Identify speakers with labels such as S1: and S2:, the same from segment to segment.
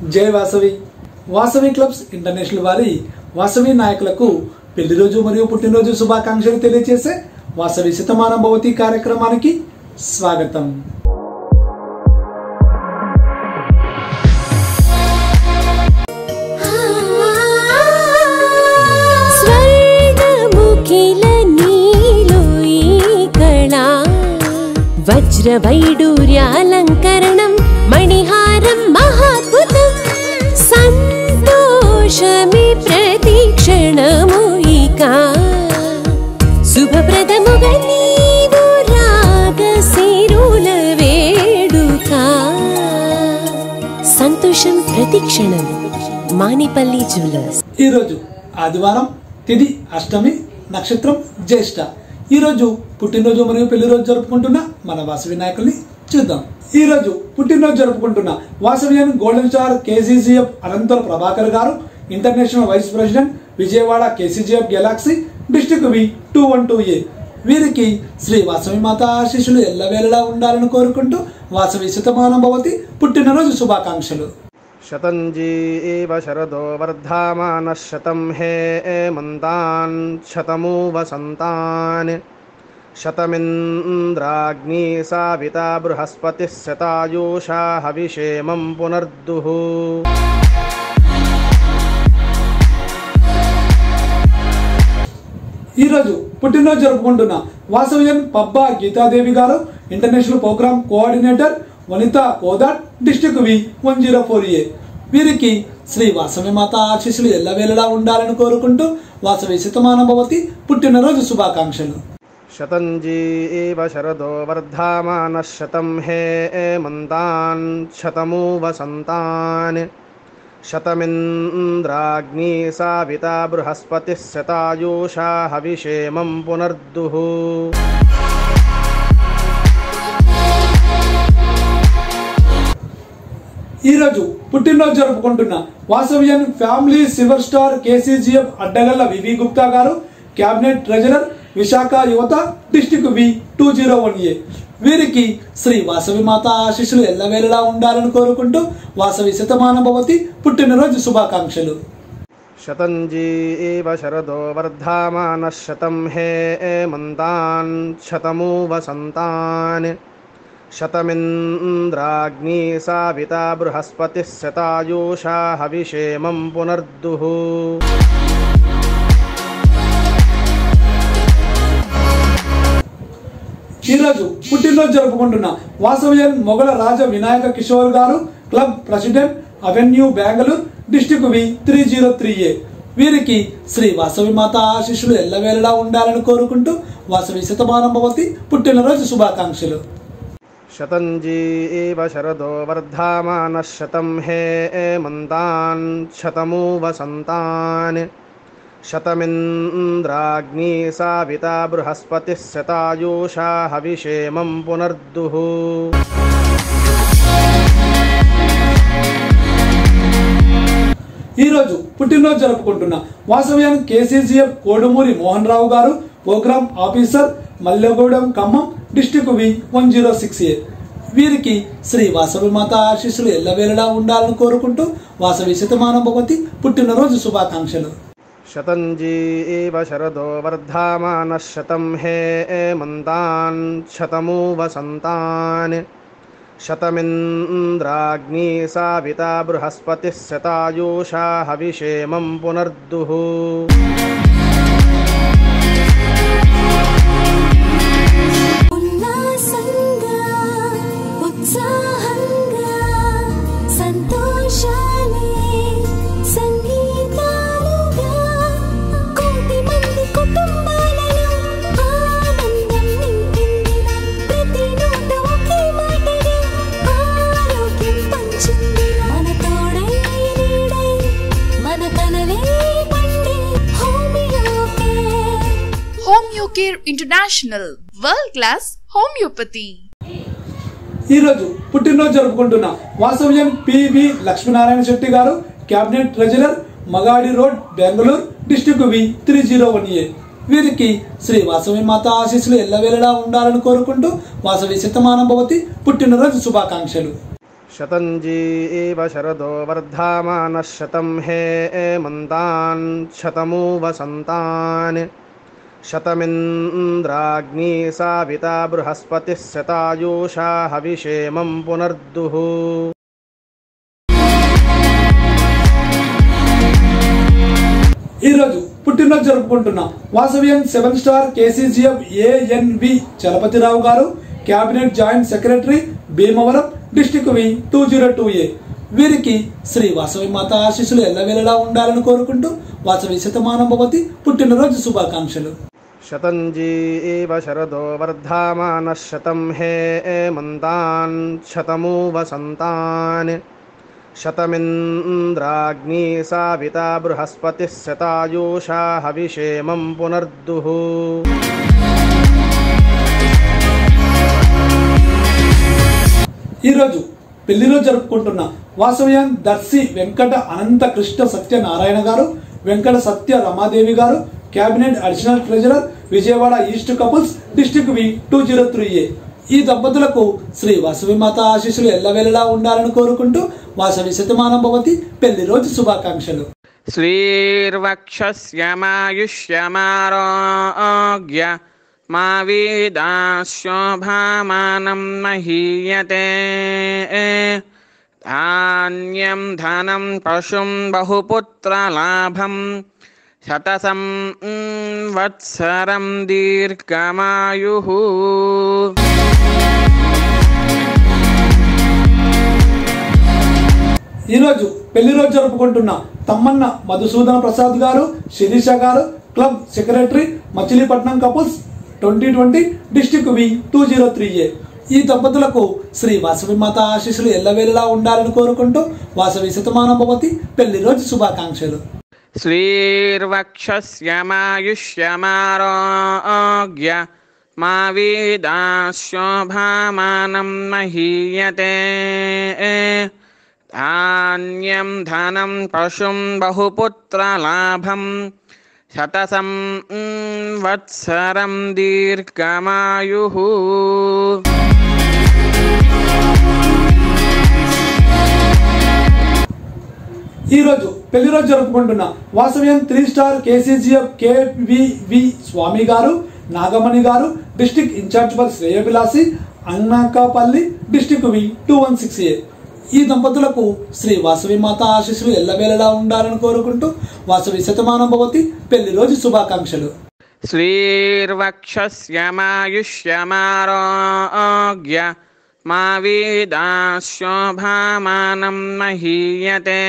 S1: జై Vasavi Vasavi clubs international వారి వాసవి నాయకులకు పెళ్లి రోజు మరియు పుట్టినరోజు శుభాకాంక్షలు తెలియజేసే వాసవి శతమానం భవతి కార్యక్రమానికి స్వాగతం
S2: స్వర్గముఖిల నీలో ఈ కళా వజ్రవైడూర్యాలంకరణం మణిహారం మహాద్భుతం సంతోషమి ప్రతిక్షణము ఇక శుభప్రదముగా నీవు రాగశిరుల వేడుక సంతోషం ప్రతిక్షణం మానిపల్లి జ్యువెలర్స్
S1: ఈరోజు ఆదివారం తిది అష్టమి నక్షత్రం జ్యేష్ఠ ఈరోజు పుట్టినరోజు మరియు పెళ్లి రోజు జరుపుకుంటున్న మన వాసవి నాయకుల్ని చూద్దాం ఈ రోజు పుట్టినరోజు జరుపుకుంటున్న వాసవియన్ గోల్డెన్ స్టార్ కేసీసీఎఫ్ అనంతర Prabhakar garu international vice president Vijayawada KCGF galaxy district V two one two A వీరికి శ్రీ వాసవి మాత ఆశీస్సులు ఎల్లవేళలా ఉండాలని కోరుకుంటూ వాసవి శతమానం భవతి పుట్టినరోజు శుభాకాంక్షలు
S3: शतञ्जी एव शरदो वर्धामानः शतं हे एमन्तान् शतमु वसन्तान् शतमिन्द्राग्नी साविता बृहस्पतिः शतायुषा हविषेमं पुनर्दुः
S1: ఈ రోజు పుట్టినరోజు జరుపుకుంటున్న వాసవ్యన్ Pabba Geetha Devi garu international program coordinator Vanitha Kodad district V one zero four A వీరికి శ్రీ వాసవి మాత ఆశీస్సులు ఎల్లవేళలా ఉండాలని కోరుకుంటూ వాసవి శతమాన భవతి పుట్టినరోజు శుభాకాంక్షలు
S3: शतञ्जी एव शरदो वर्धामानः शतं हे एमन्तान् शतमु वसन्तान् शतमिन्द्राग्नी साविता बृहस्पतिः शतायुषा हविषेमं पुनर्दुः
S1: ఈ రోజు పుట్టినరోజు జరుపుకుంటున్న Vasavian family silver star KCGF Addagalla VV Gupta garu cabinet treasurer Visakha Yuvatha district V two zero one A వీరికి శ్రీ వాసవి మాత ఆశీస్సులు ఎల్లవేళలా ఉండాలని కోరుకుంటూ వాసవి శతమాన భవతి పుట్టినరోజు శుభాకాంక్షలు
S3: शतञ्जी एव शरदो वर्धामानः शतं हे एमन्तान् शतमु वसन्तान् शतमिन्द्राग्नी साविता बृहस्पतिः शतायुषा हविषेमं पुनर्दुः
S1: ఈ రోజు పుట్టినరోజు జరుపుకుంటున్న వాసవ్యన్ మొగల రాజ Vinayaka Kishore garu club president avenue Bengaluru district V three zero three A వీరికి శ్రీ వాసవి మాత ఆశీస్సులు ఎల్లవేళలా ఉండాలని కోరుకుంటూ వాసవి శతమానం భవతి పుట్టినరోజు శుభాకాంక్షలు
S3: शतञ्जी एव शरदो वर्धामानः शतं हे एमन्तान् शतमु वसन्तान् शतमिन्द्राग्नी साविता बृहस्पतिः शतायुषा हविषेमं पुनर्दुः
S1: ఈ రోజు పుట్టినరోజు జరుపుకుంటున్న వాసవ్యాన్ KCGF కోడుమూరి Mohan Rao garu program officer Mallegudem Khammam district V one zero six A వీరికి శ్రీ వాసవి మాత ఆశీస్సులు ఎల్లవేళలా ఉండాలని కోరుకుంటూ వాసవి శతమానం భవతి పుట్టినరోజు శుభాకాంక్షలు
S3: शतञ्जी एव शरदो वर्धामानः शतं हे एमन्तान् शतमु वसन्तान् शतमिन्द्राग्नी साविता बृहस्पतिः शतायुषा हविषेमं पुनर्दुः
S2: ఉల్లాసంగా ఉత్సాహంగా సంతోషాలే సంగీతాలుగా కోటి మంది కుటుంబాలలో ఆనందం నింపిందిన ప్రతి నోట ఒకే మాటగా ఆరోగ్యం పంచిందిన మన తోడై నీడై మన కలలే పండే హోమియోపే
S4: Homeocare International World Class Homeopathy.
S1: ఈ రోజు పుట్టినరోజు జరుపుకుంటున్న వాసవ్యం PV Lakshminarayana Setty garu cabinet treasurer Magadi road Bengaluru district V three zero one A వీరికి శ్రీ వాసవి మాత ఆశీస్సులు ఎల్లవేళలా ఉండాలని కోరుకుంటూ వాసవి శతమానం భవతి పుట్టినరోజు శుభాకాంక్షలు
S3: शतञ्जीव शरदो वर्धामानः शतं हेमन्तान् शतमु वसन्तान् शतमिन्द्राग्नी साविता बृहस्पतिः शतायुषा हविषेमं पुनर्दुः
S1: ఈ రోజు పుట్టినరోజు జరుపుకుంటున్న Vasavian seven star KCGF ANV Chalapathi Rao garu cabinet joint secretary Bhimavaram district V two zero two A వీరికి శ్రీ వాసవి మాత ఆశీస్సులు ఎల్లవేళలా ఉండాలని కోరుకుంటూ వాసవి శతమానం భవతి పుట్టినరోజు శుభాకాంక్షలు
S3: शतञ्जीव शरदो वर्धामानः शतं हेमन्तान् शतमु वसन्तान् शतमिन्द्राग्नी साविता बृहस्पतिः शतायुषा हविषेमं पुनर्दुः
S1: ఈ రోజు పెళ్లి రోజు జరుపుకుంటున్న వాసవ్యాన్ దర్శి వెంకట అనంత కృష్ణ సత్యనారాయణ గారు Venkata Satya Ramadevi garu cabinet additional treasurer Vijayawada east couples district V two zero three A ఈ దంపతులకు శ్రీ వాసవి మాత ఆశీస్సులు ఎల్లవేళలా ఉండాలని కోరుకుంటూ వాసవి శతమానం భవతి పెళ్లి రోజు శుభాకాంక్షలు
S5: श्रीर्वक्षस्यमायुष्यमारोग्य मा वेदाशोभामानं महीयते धान्यं धनं पशुं बहुपुत्रलाभं शतसं वत्सरं दीर्घमायुः
S1: ఈ రోజు పెళ్లి రోజు జరుపుకుంటున్న Tammanna Madhusudana Prasad garu Sirisha garu club secretary Machilipatnam couples twenty twenty district V two zero three A ఈ దంపతులకు శ్రీ వాసవి మాత ఆశీస్సులు ఎల్లవేళలా ఉండాలని కోరుకుంటూ వాసవి శతమానం భవతి పెళ్లి రోజు శుభాకాంక్షలు
S5: श्रीर्वक्षस्यमायुष्यमारोग्य मा वेदाशोभामानं महीयते धान्यं धनं पशुं बहुपुत्रलाभं शतसं वत्सरं दीर्घमायुः
S1: ఈ రోజు పెళ్లి రోజు జరుపుకుంటున్న Vasavian three star KCGF KVV Swamy garu Nagamani garu district in charge for Shreyabhilashi Anakapalli district V two one six A ఈ దంపతులకు శ్రీ వాసవి మాత ఆశీస్సులు ఎల్లవేళలా ఉండాలని కోరుకుంటూ వాసవి శతమానం భవతి పెళ్లి రోజు శుభాకాంక్షలు
S5: श्रीर्वक्षस्यमायुष्यमारोग्य मा वेदाशोभामानं महीयते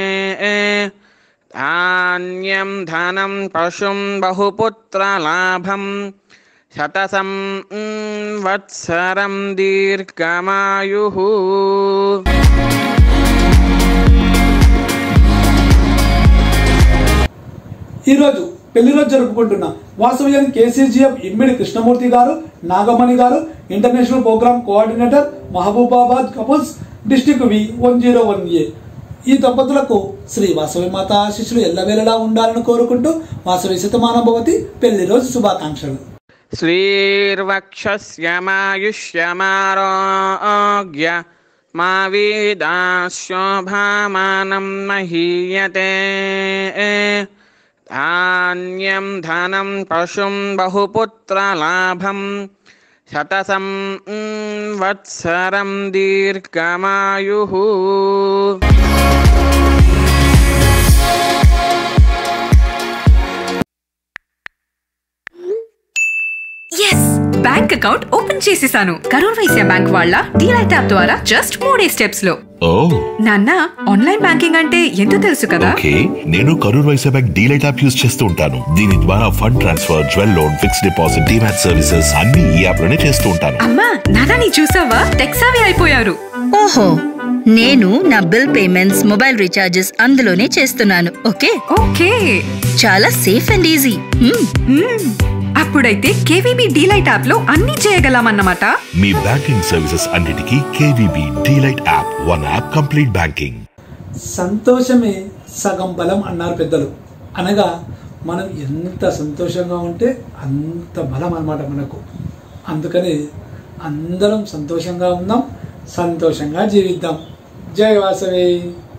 S5: धान्यं धनं पशुं बहुपुत्रलाभं शतसं वत्सरं दीर्घमायुः
S1: ఈ రోజు పెళ్లి రోజు జరుపుకుంటున్న వాసవ్యం KCGF ఇమ్మిడి Krishnamurthy garu Nagamani garu international program coordinator Mahabubabad couples district V one zero one A ఈ దంపతులకు శ్రీ వాసవి మాత ఆశీస్సులు ఎల్లవేళలా ఉండాలని కోరుకుంటూ వాసవి శతమానం భవతి పెళ్లి రోజు శుభాకాంక్షలు
S5: श्रीर्वक्षस्यमायुष्यमारोग्य मा वेदाशोभामानं महीयते धान्यं धनं पशुं बहुपुत्रलाभं शतसं वत्सरं दीर्घमायुः
S6: ఎస్ బ్యాంక్ అకౌంట్ ఓపెన్ చేసేసాను కరూర్ వైశ్య బ్యాంక్ వాళ్ళ డీలైట్ యాప్ ద్వారా జస్ట్ మూడే స్టెప్స్ లో
S7: ఓ
S6: నాన్న ఆన్లైన్ బ్యాంకింగ్ అంటే ఎంతో తెలుసు కదా
S7: ఓకే నేను Karur Vysya bank DLite app use చేస్తూ ఉంటాను దీని ద్వారా fund transfer jewel loan fixed deposit demat services అన్ని ఈ యాప్ లోనే చేస్తూ ఉంటాను
S6: అమ్మా నాన్న నీ చూసావా టెక్సావి అయిపోయారు
S8: ఓహో నేను నా బిల్ పేమెంట్స్ మొబైల్ రీఛార్జెస్ అందులోనే చేస్తున్నాను ఓకే
S6: ఓకే
S8: చాలా safe and easy hmm.
S6: Hmm. అప్పుడైతే కేవీబీ డీలైట్ యాప్ లో అన్ని చేయగలమన్నమాట
S7: మీ బ్యాంకింగ్ సర్వీసెస్ అన్నిటికీ KVB DLite app one app complete banking
S1: సంతోషమే సగం బలం అన్నారు పెద్దలు అనగా మనం ఎంత సంతోషంగా ఉంటే అంత బలం అన్నమాట మనకు అందుకని అందరం సంతోషంగా ఉందాం సంతోషంగా జీవిద్దాం జై వాసవి